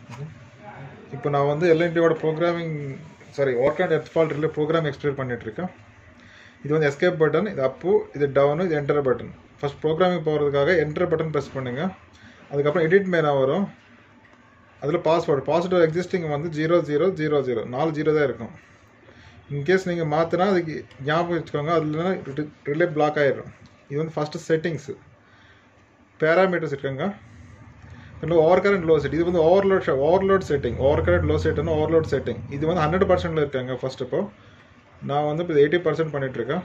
இப்போ நான் வந்து எல்என்டியோட programming sorry work and earth fault relay program explain பண்ணிட்டு இருக்கேன் இது வந்து எஸ்கேப் பட்டன் இது அப்பு இது டவுனு இது என்டர் பட்டன் ஃபர்ஸ்ட் ப்ரோக்ராமிங் போகிறதுக்காக என்டர் பட்டன் ப்ரெஸ் பண்ணுங்க அதுக்கப்புறம் எடிட் மேனா வரும் அதில் பாஸ்வேர்டு பாஸ்வேர்டு எக்ஸிஸ்டிங் வந்து ஜீரோ ஜீரோ ஜீரோ ஜீரோ நாலு ஜீரோ தான் இருக்கும் இன்கேஸ் நீங்கள் மாற்றினா அதுக்கு ஞாபகம் வச்சுக்கோங்க அதில் ரிலே பிளாக் ஆயிடும் இது வந்து ஃபஸ்ட்டு செட்டிங்ஸு பேராமீட்டர்ஸ் இருக்குங்க இல்லை ஓவர் கரண்ட் லோ செட் இது வந்து overload overload setting over current low செட்னு ஓவர்லோட் செட்டிங் இது வந்து ஹண்ட்ரட் பர்சன்டில் இருக்காங்க ஃபர்ஸ்ட் இப்போ நான் வந்து இப்போ எயிட்டி பர்சன்ட் பண்ணிகிட்ருக்கேன்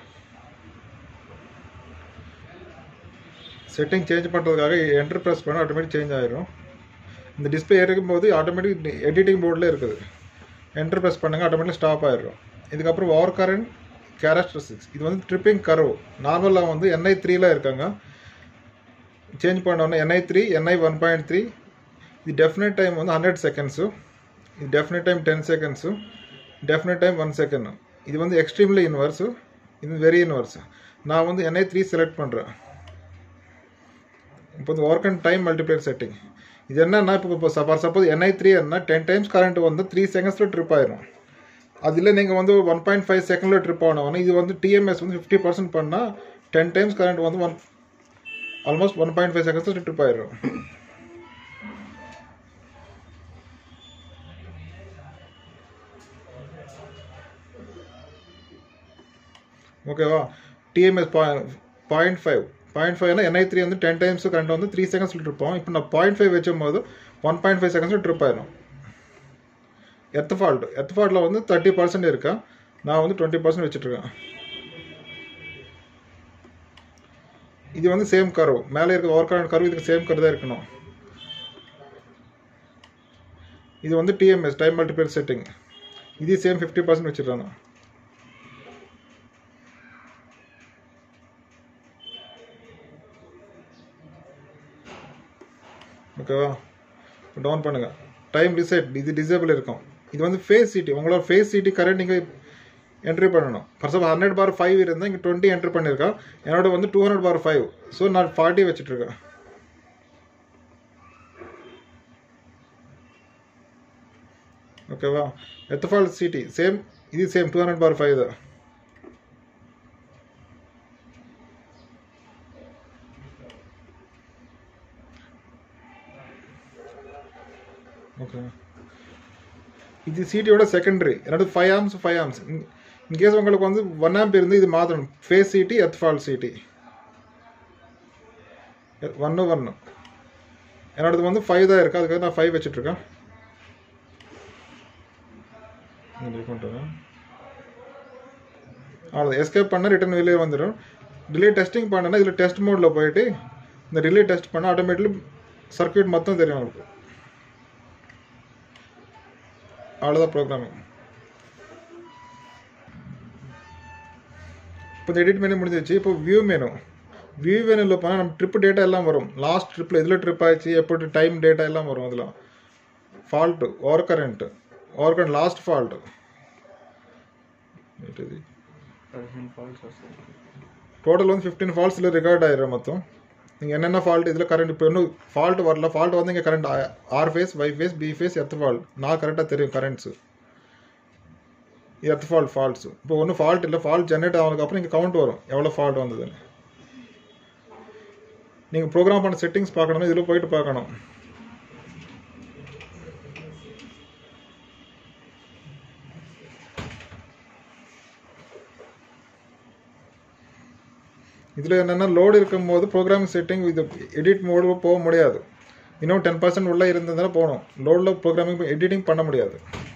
செட்டிங் சேஞ்ச் பண்ணுறதுக்காக என்டர் ப்ரெஸ் பண்ணால் ஆட்டோமேட்டிக் சேஞ்ச் ஆயிரும் இந்த டிஸ்பிளே இருக்கும்போது ஆட்டோமேட்டிக் எடிட்டிங் போர்டில் இருக்குது என்டர் ப்ரெஸ் பண்ணுங்கள் ஆட்டோமேட்டிக் ஸ்டாப் ஆயிடும் இதுக்கப்புறம் ஓவர் கரண்ட் கேரக்டரிஸ்டிக்ஸ் இது வந்து ட்ரிப்பிங் கர்வ் நார்மலாக வந்து என்ஐ த்ரீல இருக்காங்க சேஞ்ச் பண்ணோன்னா NI three NI one point three இது டெஃபினட் டைம் வந்து ஹண்ட்ரட் செகண்ட்ஸு இது definite time ten seconds definite time one second இது வந்து எக்ஸ்ட்ரீம்லி இன்வர்ஸு இது வெரி இன்வர்ஸ் நான் வந்து என்ஐ த்ரீ செலக்ட் பண்ணுறேன் இப்போ வந்து work and time multiplier setting இது என்னன்னா இப்போ இப்போ ஃபார் சப்போஸ் என்ஐ த்ரீ என்ன டென் டைம்ஸ் கரண்ட் வந்து த்ரீ செகண்ட்ஸில் ட்ரிப் ஆயிரும் அதில் நீங்கள் வந்து ஒன் பாயிண்ட் ஃபைவ் செகண்டில் ட்ரிப் ஆனவொன்னே இது வந்து டிஎம்எஸ் வந்து ஃபிஃப்டி பர்சன்ட் பண்ணால் டென் டைம்ஸ் கரண்ட் வந்து one almost one point five செகண்ட்ஸில் ட்ரிப் ஆயிரும் ஓகேவா டிஎம்எஸ் பாயிண்ட் ஃபைவ் பாயிண்ட் ஃபைவ்னா என்ஐ த்ரீ வந்து டென் டைம்ஸ் கரண்ட் வந்து த்ரீ செகண்ட்ஸில் ட்ரிப்போம் இப்போ நான் பாயிண்ட் ஃபைவ் வச்சும் போது ஒன் பாயிண்ட் ஃபைவ் செகண்ட்ஸில் ட்ரிப் ஆயிரும் எர்த் ஃபால்ட் எர்த் ஃபால்ட்டில் வந்து தேர்ட்டி பர்சன்ட் இருக்கா நான் வந்து டுவெண்ட்டி பர்சன்ட் வச்சுட்ருக்கேன் இது வந்து சேம் கர்வ் மேலே இருக்க ஒர்க் ஆன் கர்வ் இதுக்கு சேம் கர்வ் தான் இருக்கணும் இது வந்து டிஎம்எஸ் டைம் மல்டிபிள் செட்டிங் இது சேம் ஃபிஃப்டி பர்சன்ட் வச்சுருக்கேன் நான் ஓகேவா டவுன் பண்ணுங்க டைம் டிசைட் இது டிசேபிள் இருக்கும் இது வந்து ஃபேஸ் சிட்டி உங்களோட ஃபேஸ் சிட்டி கரண்ட் நீங்கள் என்ட்ரி பண்ணணும் ஃபர்ஸ்ட் ஹண்ட்ரட் பார் ஃபைவ் இருந்தால் இங்கே டுவெண்ட்டி என்ட்ரி பண்ணியிருக்கேன் என்னோட வந்து two hundred bar five so நான் ஃபார்ட்டி வச்சுட்ருக்கேன் ஓகேவா எத்தஃபால் சிட்டி சேம் இது same two hundred bar five தான் ஓகே இது சிட்டியோட செகண்டரி என்னோட five amps five amps in case உங்களுக்கு வந்து ஒன் ஆம்ப் இருந்து இது மாற்றணும் ஃபேஸ் சிட்டி எத்ஃபால் சிட்டி ஒன்று ஒன்று என்னோடது வந்து ஃபைவ் தான் இருக்குது அதுக்காக நான் ஃபைவ் வச்சுட்ருக்கேன் அவ்வளோ எஸ்கேப் பண்ணால் ரிட்டன் வெளியே வந்துடும் டிலே டெஸ்டிங் பண்ணனா இதில் டெஸ்ட் மோடில் போயிட்டு இந்த ரிலே டெஸ்ட் பண்ணால் ஆட்டோமேட்டிக் சர்க்கியூட் மொத்தம் தெரியும் உங்களுக்கு அவ்வளோதான் ப்ரோக்ராமிங் இப்போ இந்த எடிட் மெனு முடிஞ்சிச்சு இப்போ வியூ மெனு வியூ மெனுவில் போனால் நம்ம ட்ரிப் டேட்டா எல்லாம் வரும் லாஸ்ட் ட்ரிப்பில் எதில் ட்ரிப் ஆயிடுச்சு எப்படி டைம் டேட்டா எல்லாம் வரும் அதில் fault over current over current last fault total வந்து ஃபிஃப்டீன் ஃபால்ட்ஸில் ரெக்கார்ட் ஆயிரும் மொத்தம் நீங்கள் என்னென்ன ஃபால்ட் இதில் கரண்ட் இப்போ இன்னும் ஃபால்ட் வரல ஃபால்ட் வந்து இங்கே current R phase Y phase B phase earth fault நான் கரெக்டாக தெரியும் கரண்ட்ஸு எர்த் ஃபால்ட் ஃபால்ட்ஸு இப்போ ஒன்றும் ஃபால்ட் இல்லை ஃபால்ட் ஜென்ரேட் ஆனதுக்கப்புறம் இங்கே கவுண்ட் வரும் எவ்வளோ ஃபால்ட் வந்ததுன்னு நீங்கள் ப்ரோக்ராம் பண்ண செட்டிங்ஸ் பார்க்கணும்னா இதில் போயிட்டு பார்க்கணும் இதில் என்னென்னா லோடு இருக்கும்போது ப்ரோக்ராமிங் செட்டிங் இது எடிட் மோடு போக முடியாது இன்னும் டென் பர்சன்ட் உள்ளே இருந்ததுன்னா போகணும் லோடில் ப்ரோக்ராமிங் எடிட்டிங் பண்ண முடியாது